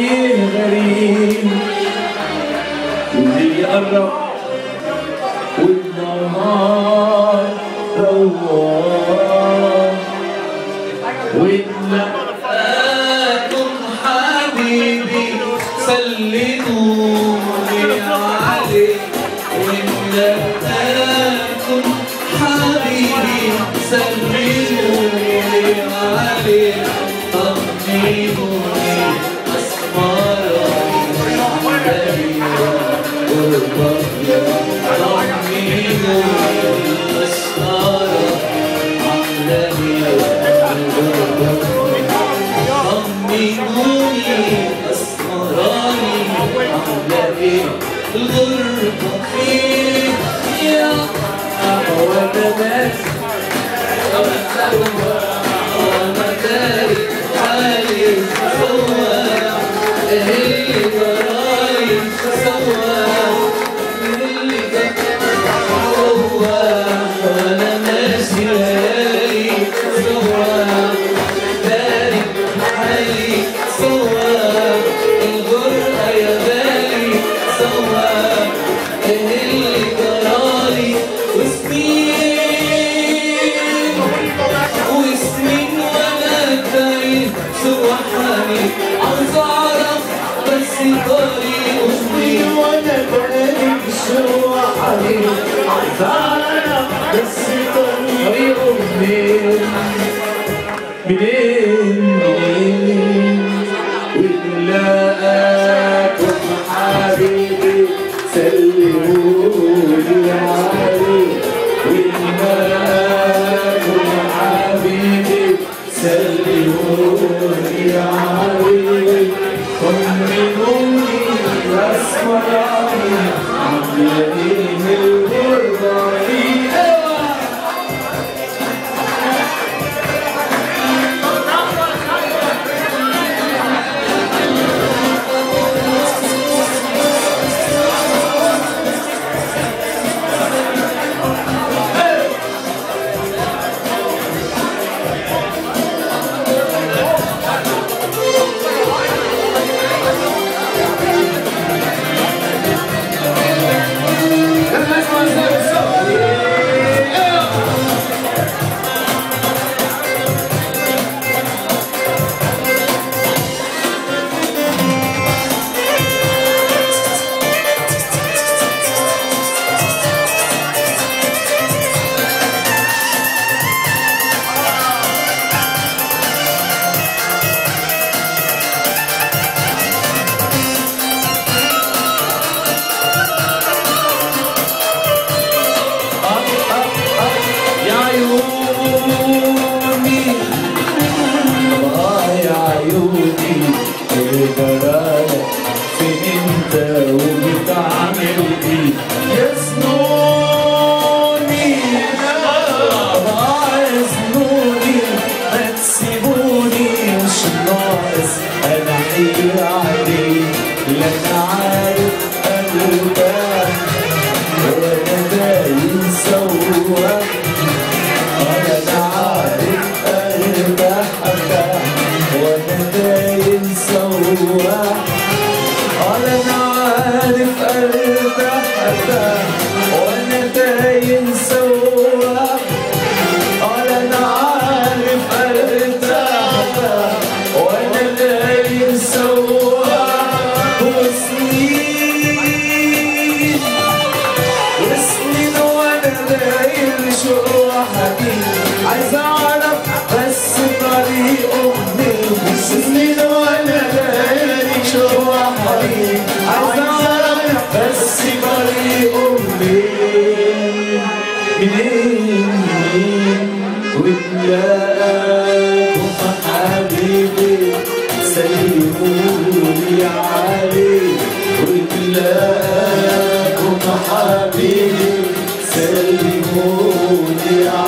عليه غريب واللي يقرب والنهار دوار ونلقاكم حبيبي سلموني عليه ونلقاكم حبيبي سلموني عليه طمنوني أسمراني علي قربك الغربة فيك يا وانا ماشي وانا داري حالي سوا هي جراي سوا اللي سوا وانا ماشي ليالي سوا داري حالي سوا الغربة يا بالي سوا اللي جرالي وسنين وسنين وانا تايه سوحاني عاوز اعرف بس طريق وسنين وانا بقالي بسوحني عايز اعرف بس طريقه منين منين منين ونلاقاكم حبيبي سلموني عليه ونلاقاكم حبيبي سلموني عليه طمنوني اسمراني عاملين الغربة في يا عيوني آه يا عيوني ايه جرالك فين انت وبتعمل ايه يا سنوني آه يا سنوني ما تسيبوني مش ناقص انا حير عليه لا انا عارف ارتاح وانا باين سواك انا عارف ارتاح ارتاح وانا باين سواك انا عارف ارتاح ارتاح وانا باين سواك انا عارف ارتاح ارتاح وانا باين سواك وسنين وسنين وانا داير شروحك عايز اعرف بس طريقه منين سنين وانا داير شروحك عايز اعرف بس طريقه منين منين منين وتلاقاكم حبيبي سلموني عليه وتلاقاكم حبيبي سلموني